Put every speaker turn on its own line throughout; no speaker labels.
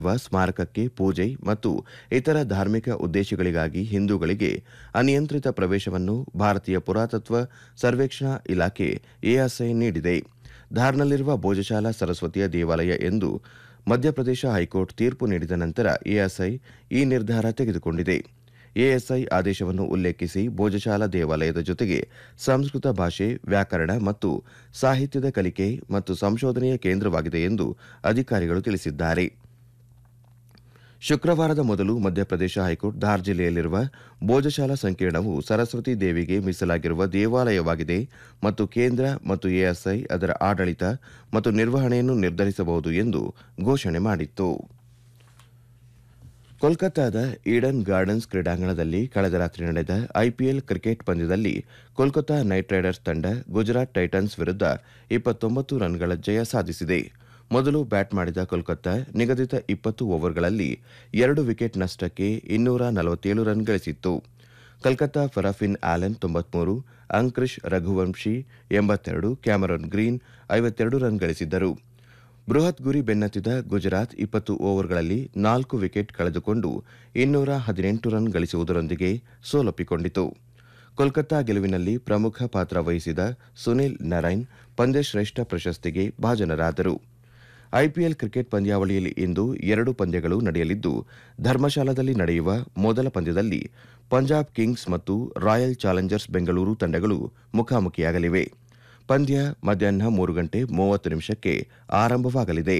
ಸ್ಮಾರಕಕ್ಕೆ ಪೂಜೆ ಮತ್ತು ಇತರ ಧಾರ್ಮಿಕ ಉದ್ದೇಶಗಳಿಗಾಗಿ ಹಿಂದೂಗಳಿಗೆ ಅನಿಯಂತ್ರಿತ ಪ್ರವೇಶವನ್ನು ಭಾರತೀಯ ಪುರಾತತ್ವ ಸರ್ವೇಕ್ಷಣಾ ಇಲಾಖೆ ಎಎಸ್ಐ ನೀಡಿದೆ ಧಾರ್ನಲ್ಲಿರುವ ಭೋಜಶಾಲಾ ಸರಸ್ವತಿಯ ದೇವಾಲಯ ಎಂದು ಮಧ್ಯಪ್ರದೇಶ ಹೈಕೋರ್ಟ್ ತೀರ್ಪು ನೀಡಿದ ನಂತರ ಎಎಸ್ಐ ಈ ನಿರ್ಧಾರ ತೆಗೆದುಕೊಂಡಿದೆ ಎಎಸ್ಐ ಆದೇಶವನ್ನು ಉಲ್ಲೇಖಿಸಿ ಭೋಜಶಾಲಾ ದೇವಾಲಯದ ಜೊತೆಗೆ ಸಂಸ್ಕೃತ ಭಾಷೆ ವ್ಯಾಕರಣ ಮತ್ತು ಸಾಹಿತ್ಯದ ಕಲಿಕೆ ಮತ್ತು ಸಂಶೋಧನೆಯ ಕೇಂದ್ರವಾಗಿದೆ ಎಂದು ಅಧಿಕಾರಿಗಳು ತಿಳಿಸಿದ್ದಾರೆ ಶುಕ್ರವಾರದ ಮೊದಲು ಮಧ್ಯಪ್ರದೇಶ ಹೈಕೋರ್ಟ್ ಧಾರ್ ಜಿಲ್ಲೆಯಲ್ಲಿರುವ ಭೋಜಶಾಲಾ ಸಂಕೀರ್ಣವು ಸರಸ್ವತಿ ದೇವಿಗೆ ಮೀಸಲಾಗಿರುವ ದೇವಾಲಯವಾಗಿದೆ ಮತ್ತು ಕೇಂದ್ರ ಮತ್ತು ಎಎಸ್ಐ ಅದರ ಆಡಳಿತ ಮತ್ತು ನಿರ್ವಹಣೆಯನ್ನು ನಿರ್ಧರಿಸಬಹುದು ಎಂದು ಘೋಷಣೆ ಮಾಡಿತ್ತು ಕೋಲ್ಕತ್ತಾದ ಈಡನ್ ಗಾರ್ಡನ್ಸ್ ಕ್ರೀಡಾಂಗಣದಲ್ಲಿ ಕಳೆದ ರಾತ್ರಿ ನಡೆದ ಐಪಿಎಲ್ ಕ್ರಿಕೆಟ್ ಪಂದ್ಯದಲ್ಲಿ ಕೋಲ್ಕತಾ ನೈಟ್ ರೈಡರ್ಸ್ ತಂಡ ಗುಜರಾತ್ ಟೈಟನ್ಸ್ ವಿರುದ್ಧ ಇಪ್ಪತ್ತೊಂಬತ್ತು ರನ್ಗಳ ಜಯ ಸಾಧಿಸಿದೆ ಮೊದಲು ಬ್ಯಾಟ್ ಮಾಡಿದ ಕೋಲ್ಕತ್ತಾ ನಿಗದಿತ ಇಪ್ಪತ್ತು ಓವರ್ಗಳಲ್ಲಿ ಎರಡು ವಿಕೆಟ್ ನಷ್ಟಕ್ಕೆ ಇನ್ನೂರ ನಲವತ್ತೇಳು ರನ್ ಗಳಿಸಿತ್ತು ಕಲ್ಕತ್ತಾ ಫರಾಫಿನ್ ಆಲನ್ ತೊಂಬತ್ಮೂರು ಅಂಕ್ರಿಶ್ ರಘುವಂಶಿ ಎಂಬತ್ತೆರಡು ಕ್ಯಾಮರಾನ್ ಗ್ರೀನ್ ಐವತ್ತೆರಡು ರನ್ ಗಳಿಸಿದ್ದರು ಬೃಹತ್ ಗುರಿ ಬೆನ್ನತ್ತಿದ ಗುಜರಾತ್ ಇಪ್ಪತ್ತು ಓವರ್ಗಳಲ್ಲಿ ನಾಲ್ಕು ವಿಕೆಟ್ ಕಳೆದುಕೊಂಡು ಇನ್ನೂರ ಹದಿನೆಂಟು ರನ್ ಗಳಿಸುವುದರೊಂದಿಗೆ ಸೋಲೊಪ್ಪಿಕೊಂಡಿತು ಕೋಲ್ಕತ್ತಾ ಗೆಲುವಿನಲ್ಲಿ ಪ್ರಮುಖ ಪಾತ್ರ ವಹಿಸಿದ ಸುನಿಲ್ ನರೈನ್ ಪಂದ್ಯಶ್ರೇಷ್ಠ ಪ್ರಶಸ್ತಿಗೆ ಭಾಜನರಾದರು ಐಪಿಎಲ್ ಕ್ರಿಕೆಟ್ ಪಂದ್ಯಾವಳಿಯಲ್ಲಿ ಇಂದು ಎರಡು ಪಂದ್ಯಗಳು ನಡೆಯಲಿದ್ದು ಧರ್ಮಶಾಲಾದಲ್ಲಿ ನಡೆಯುವ ಮೊದಲ ಪಂದ್ಯದಲ್ಲಿ ಪಂಜಾಬ್ ಕಿಂಗ್ಸ್ ಮತ್ತು ರಾಯಲ್ ಚಾಲೆಂಜರ್ಸ್ ಬೆಂಗಳೂರು ತಂಡಗಳು ಮುಖಾಮುಖಿಯಾಗಲಿವೆ ಪಂದ್ಯ ಮಧ್ಯಾಹ್ನ ಮೂರು ಗಂಟೆ ಮೂವತ್ತು ನಿಮಿಷಕ್ಕೆ ಆರಂಭವಾಗಲಿದೆ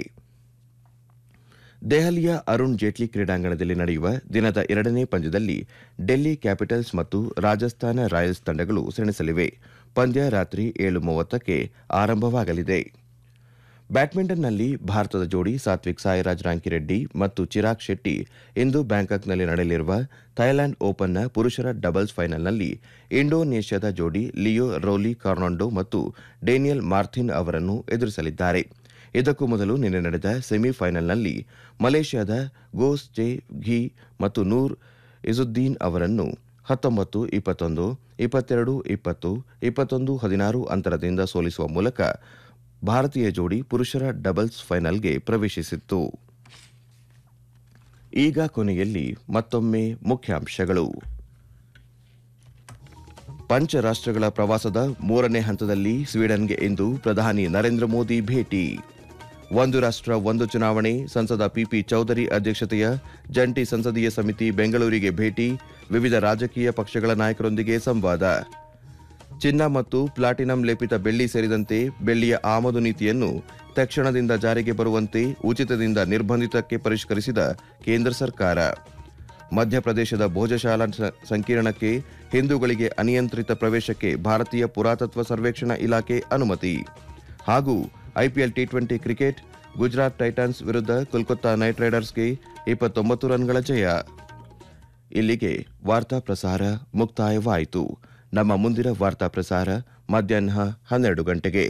ದೆಹಲಿಯ ಅರುಣ್ ಜೇಟ್ಲಿ ಕ್ರೀಡಾಂಗಣದಲ್ಲಿ ನಡೆಯುವ ದಿನದ ಎರಡನೇ ಪಂದ್ಯದಲ್ಲಿ ಡೆಲ್ಲಿ ಕ್ಯಾಪಿಟಲ್ಸ್ ಮತ್ತು ರಾಜಸ್ಥಾನ ರಾಯಲ್ಸ್ ತಂಡಗಳು ಸೆಣಸಲಿವೆ ಪಂದ್ಯ ರಾತ್ರಿ ಏಳು ಮೂವತ್ತಕ್ಕೆ ಆರಂಭವಾಗಲಿದೆ ಬ್ಯಾಡ್ಮಿಂಟನ್ನಲ್ಲಿ ಭಾರತದ ಜೋಡಿ ಸಾತ್ವಿಕ್ ಸಾಯಿರಾಜ್ ರಾಂಕಿರೆಡ್ಡಿ ಮತ್ತು ಚಿರಾಗ್ ಶೆಟ್ಟಿ ಇಂದು ಬ್ಯಾಂಕಾಕ್ನಲ್ಲಿ ನಡೆಯಲಿರುವ ಥೈಲ್ಯಾಂಡ್ ಓಪನ್ನ ಪುರುಷರ ಡಬಲ್ಸ್ ಫೈನಲ್ನಲ್ಲಿ ಇಂಡೋನೇಷ್ಯಾದ ಜೋಡಿ ಲಿಯೋ ರೋಲಿ ಕಾರ್ನಾಂಡೋ ಮತ್ತು ಡೇನಿಯಲ್ ಮಾರ್ಥಿನ್ ಅವರನ್ನು ಎದುರಿಸಲಿದ್ದಾರೆ ಇದಕ್ಕೂ ಮೊದಲು ನಿನ್ನೆ ನಡೆದ ಸೆಮಿಫೈನಲ್ನಲ್ಲಿ ಮಲೇಷ್ಯಾದ ಗೋಸ್ ಜೆ ಘಿ ಮತ್ತು ನೂರ್ ಇಜುದ್ದೀನ್ ಅವರನ್ನು ಹತ್ತೊಂಬತ್ತು ಇಪ್ಪತ್ತೊಂದು ಇಪ್ಪತ್ತೆರಡು ಇಪ್ಪತ್ತು ಇಪ್ಪತ್ತೊಂದು ಹದಿನಾರು ಅಂತರದಿಂದ ಸೋಲಿಸುವ ಮೂಲಕ ಭಾರತೀಯ ಜೋಡಿ ಪುರುಷರ ಡಬಲ್ಸ್ ಫೈನಲ್ಗೆ ಪ್ರವೇಶಿಸಿತ್ತು ಈಗ ಕೊನೆಯಲ್ಲಿ ಮತ್ತೊಮ್ಮೆ ಮುಖ್ಯಾಂಶಗಳು ಪಂಚರಾಷ್ಟ್ರಗಳ ಪ್ರವಾಸದ ಮೂರನೇ ಹಂತದಲ್ಲಿ ಸ್ವೀಡನ್ಗೆ ಇಂದು ಪ್ರಧಾನಿ ನರೇಂದ್ರ ಮೋದಿ ಭೇಟಿ ಒಂದು ರಾಷ್ಟ್ರ ಒಂದು ಚುನಾವಣೆ ಸಂಸದ ಪಿಪಿ ಚೌಧರಿ ಅಧ್ಯಕ್ಷತೆಯ ಜಂಟಿ ಸಂಸದೀಯ ಸಮಿತಿ ಬೆಂಗಳೂರಿಗೆ ಭೇಟಿ ವಿವಿಧ ರಾಜಕೀಯ ಪಕ್ಷಗಳ ನಾಯಕರೊಂದಿಗೆ ಸಂವಾದ ಚಿನ್ನ ಮತ್ತು ಪ್ಲಾಟಿನಂ ಲೇಪಿತ ಬೆಳ್ಳಿ ಸೇರಿದಂತೆ ಬೆಳ್ಳಿಯ ಆಮದು ನೀತಿಯನ್ನು ತಕ್ಷಣದಿಂದ ಜಾರಿಗೆ ಬರುವಂತೆ ಉಚಿತದಿಂದ ನಿರ್ಬಂಧಿತಕ್ಕೆ ಪರಿಷ್ಕರಿಸಿದ ಕೇಂದ್ರ ಸರ್ಕಾರ ಮಧ್ಯಪ್ರದೇಶದ ಭೋಜಶಾಲಾ ಸ- ಸಂಕೀರ್ಣಕ್ಕೆ ಹಿಂದೂಗಳಿಗೆ ಅನಿಯಂತ್ರಿತ ಪ್ರವೇಶಕ್ಕೆ ಭಾರತೀಯ ಪುರಾತತ್ವ ಸರ್ವೇಕ್ಷಣಾ ಇಲಾಖೆ ಅನುಮತಿ ಹಾಗೂ IPL T twenty cricket Gujarat titans ವಿರುದ್ಧ ಕೋಲ್ಕತ್ತಾ ನೈಟ್ ರೈಡರ್ಸ್ಗೆ ಇಪ್ಪತ್ತೊಂಬತ್ತು ರನ್ಗಳ ಜಯ ಇಲ್ಲಿಗೆ ವಾರ್ತಾ ಪ್ರಸಾರ ಮುಕ್ತಾಯವಾಯಿತು ನಮ್ಮ ಮುಂದಿನ ವಾರ್ತಾ ಪ್ರಸಾರ ಮಧ್ಯಾಹ್ನ ಹನ್ನೆರಡು ಗಂಟೆಗೆ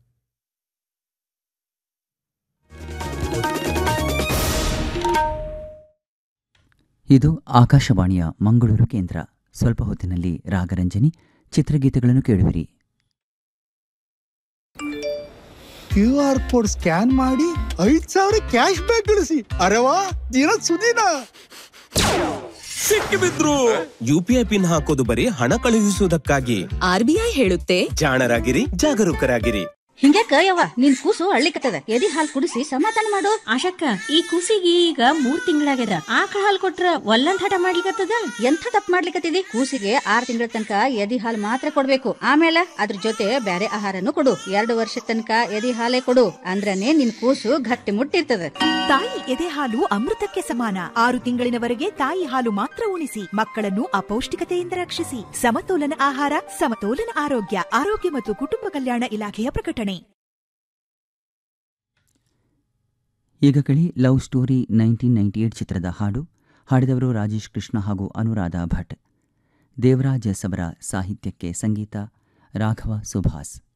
ಇದು ಆಕಾಶವಾಣಿಯ ಮಂಗಳೂರು ಕೇಂದ್ರ ಸ್ವಲ್ಪ ಹೊತ್ತಿನಲ್ಲಿ ರಾಗರಂಜನಿ ಚಿತ್ರಗೀತೆಗಳನ್ನು ಕೇಳುವಿರಿ
ಕ್ಯೂ ಆರ್ ಕೋಡ್ ಸ್ಕ್ಯಾನ್ ಮಾಡಿ ಐದ್ ಸಾವಿರ ಕ್ಯಾಶ್ ಬ್ಯಾಕ್ ಗಳಿಸಿ ಅರೆವಾ ದಿನ ಸುದಿನ
ಸಿಕ್ಕಿಬಿದ್ರು ಯುಪಿಐ ಪಿನ್ ಹಾಕೋದು ಬರೀ ಹಣ ಕಳುಹಿಸುವುದಕ್ಕಾಗಿ
ಆರ್ಬಿಐ ಹೇಳುತ್ತೆ
ಜಾಣರಾಗಿರಿ ಜಾಗರೂಕರಾಗಿರಿ
ಹಿಂಗ್ಯಾಕ ಯವ್ವ ನಿನ್ ಕೂಸು ಅಳ್ಳಿಕತ್ತದ ಎದಿ ಹಾಲ್ ಕುಡಿಸಿ ಸಮಾಧಾನ ಮಾಡು
ಆಶಕ್ಕ ಈ ಕೂಸಿಗೆ ಈಗ ಮೂರ್ ತಿಂಗಳಾಗ್ಯದ ಆಕಳ ಹಾಲ್ ಕೊಟ್ರ ಒಲ್ಲಂದ್ ಹಠ ಮಾಡ್ಲಿಕತ್ತದ
ಎಂಥ ತಪ್ಪು ಮಾಡ್ಲಿಕತ್ತಿದಿ ಕೂಸಿಗೆ ಆರ್ ತಿಂಗಳ ತನಕ ಎದಿ ಹಾಲ್ ಮಾತ್ರ ಕೊಡ್ಬೇಕು ಆಮೇಲೆ ಅದ್ರ ಜೊತೆ ಬ್ಯಾರೆ ಆಹಾರನು ಕೊಡು ಎರಡು ವರ್ಷದ ತನಕ ಎದಿ ಹಾಲೇ ಕೊಡು ಅಂದ್ರನೇ ನಿನ್ ಕೂಸು ಗಟ್ಟಿ ಮುಟ್ಟಿರ್ತದ
ತಾಯಿ ಎದೆ ಹಾಲು ಅಮೃತಕ್ಕೆ ಸಮಾನ ಆರು ತಿಂಗಳಿನವರೆಗೆ ತಾಯಿ ಹಾಲು ಮಾತ್ರ ಉಣಿಸಿ ಮಕ್ಕಳನ್ನು ಅಪೌಷ್ಟಿಕತೆಯಿಂದ ರಕ್ಷಿಸಿ ಸಮತೋಲನ ಆಹಾರ ಸಮತೋಲನ ಆರೋಗ್ಯ ಆರೋಗ್ಯ ಮತ್ತು ಕುಟುಂಬ ಕಲ್ಯಾಣ ಇಲಾಖೆಯ ಪ್ರಕಟಣೆ
ಈಗ ಕೇಳಿ love story nineteen ninety eight ಚಿತ್ರದ ಹಾಡು ಹಾಡಿದವರು ರಾಜೇಶ್ ಕೃಷ್ಣ ಹಾಗೂ ಅನುರಾಧ ಭಟ್ ದೇವರಾಜ್ ಎಸ್ ಅವರ ಸಾಹಿತ್ಯಕ್ಕೆ ಸಂಗೀತ ರಾಘವ ಸುಭಾಸ್